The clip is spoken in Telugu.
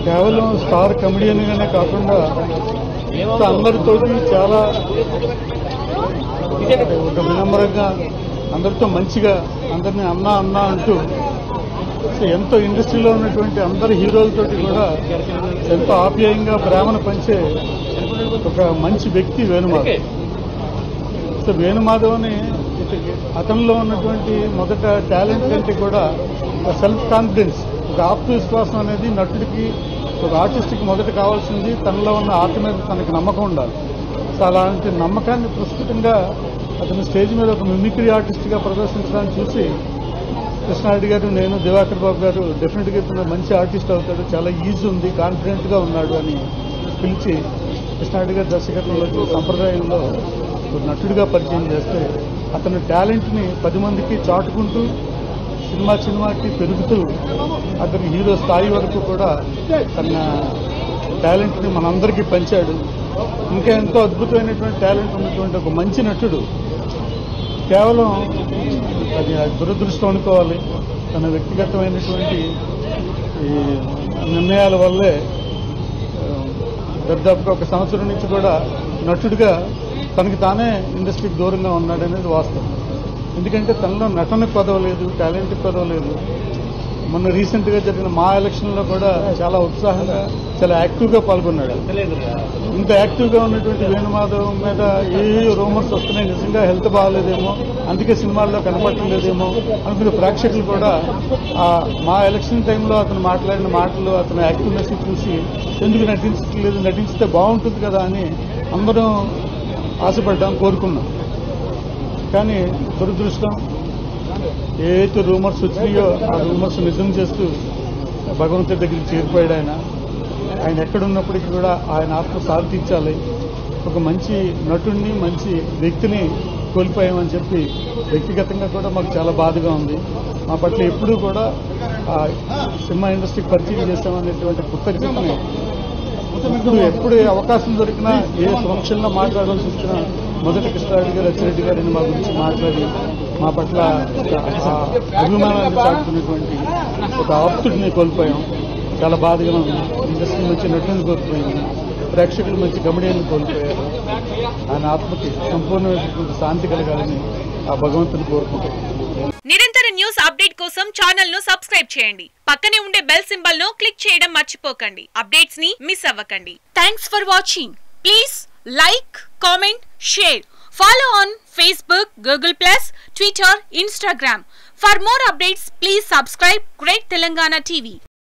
కేవలం స్టార్ కమెడియన్ గానే కాకుండా మిగతా అందరితోటి చాలా ఒక వినమ్రంగా అందరితో మంచిగా అందరినీ అన్నా అన్నా అంటూ సో ఎంతో ఇండస్ట్రీలో ఉన్నటువంటి అందరి హీరోలతోటి కూడా ఎంతో ఆప్యాయంగా ప్రేమను పంచే ఒక మంచి వ్యక్తి వేణుమాధవ్ సో వేణుమాధవ్ని అతనిలో ఉన్నటువంటి మొదట టాలెంట్ కంటే కూడా ఒక సెల్ఫ్ కాన్ఫిడెన్స్ ఒక ఆత్మవిశ్వాసం అనేది నటుడికి ఒక ఆర్టిస్ట్కి మొదట కావాల్సింది తనలో ఉన్న ఆర్ట్ మీద తనకి నమ్మకం ఉండాలి సో అలాంటి నమ్మకాన్ని ప్రస్ఫుటంగా అతను స్టేజ్ మీద ఒక మిమిక్రీ ఆర్టిస్ట్గా ప్రదర్శించడానికి చూసి కృష్ణారెడ్డి గారు నేను దివాకర్ బాబు గారు డెఫినెట్గా ఇతను మంచి ఆర్టిస్ట్ అవుతాడు చాలా ఈజీ ఉంది కాన్ఫిడెంట్గా ఉన్నాడు అని పిలిచి కృష్ణారెడ్డి గారి దర్శకత్వంలో సంప్రదాయంలో ఒక నటుడిగా పరిచయం చేస్తే అతని టాలెంట్ని పది మందికి చాటుకుంటూ సినిమా సినిమాకి పెరుగుతూ అతని హీరో స్థాయి వరకు కూడా తన టాలెంట్ని మనందరికీ పంచాడు ఇంకా ఎంతో అద్భుతమైనటువంటి టాలెంట్ ఉన్నటువంటి ఒక మంచి నటుడు కేవలం అది దురదృష్టం అనుకోవాలి తన వ్యక్తిగతమైనటువంటి ఈ నిర్ణయాల వల్లే ఆ, దాదాపుగా ఒక సంవత్సరం నుంచి కూడా నటుడిగా తనకి తానే ఇండస్ట్రీకి దూరంగా ఉన్నాడనేది వాస్తవం ఎందుకంటే తనలో నటన పదవలేదు టాలెంట్ పదవలేదు మొన్న రీసెంట్ గా జరిగిన మా ఎలక్షన్ లో కూడా చాలా ఉత్సాహంగా చాలా యాక్టివ్ గా పాల్గొన్నాడు ఇంత యాక్టివ్ గా ఉన్నటువంటి వేణుమాధవ్ మీద ఏ రూమర్స్ వస్తున్నాయి నిజంగా హెల్త్ బాగాలేదేమో అందుకే సినిమాల్లో కనపడలేదేమో అనుకునే ప్రేక్షకులు కూడా ఆ మా ఎలక్షన్ టైంలో అతను మాట్లాడిన మాటలు అతని యాక్టివ్నెస్ చూసి ఎందుకు నటించట్లేదు నటించితే బాగుంటుంది కదా అని అందరం ఆశపడ్డాం కోరుకున్నాం కానీ దురదృష్టం ఏదైతే రూమర్స్ వచ్చినాయో ఆ రూమర్స్ నిజం చేస్తూ భగవంతుడి దగ్గరికి చేరిపోయాడు ఆయన ఆయన ఎక్కడున్నప్పటికీ కూడా ఆయన ఆత్మ సాధించాలి ఒక మంచి నటుడిని మంచి వ్యక్తిని కోల్పోయామని చెప్పి వ్యక్తిగతంగా కూడా మాకు చాలా బాధగా ఉంది మా పట్ల ఎప్పుడూ కూడా ఆ సినిమా ఇండస్ట్రీకి పరిచయం చేస్తామనేటువంటి కృతజ్ఞతని ఇప్పుడు ఎప్పుడు ఏ అవకాశం దొరికినా ఏ ఫంక్షన్లో మాట్లాడాల్సి వచ్చినా మొదట కృష్ణారెడ్డి గారు అచ్చిరెడ్డి గారిని మా గురించి మాట్లాడి మా పట్ల ఒక ఆ అభిమానాన్ని చాటుకున్నటువంటి ఒక ఆప్తుడిని కోల్పోయాం చాలా బాధగా ఉంది ఇండస్ట్రీ మంచి నటుని కోల్పోయింది ప్రేక్షకులు మంచి గమనీయాన్ని కోల్పోయారు ఆయన ఆత్మకి సంపూర్ణమైనటువంటి శాంతి కలగాలని ఆ భగవంతుని కోరుకుంటాం నిరంతర న్యూస్ అప్డేట్ కోసం ఛానల్ ను సబ్స్క్రైబ్ చేయండి పక్కనే ఉండే బెల్ సింబల్ ను క్లిక్ చేయడం మర్చిపోకండి అప్డేట్స్ ని మిస్ అవ్వకండి thanks for watching please like comment share follow on Facebook Google plus Twitter Instagram for more updates please subscribe great Telangana TV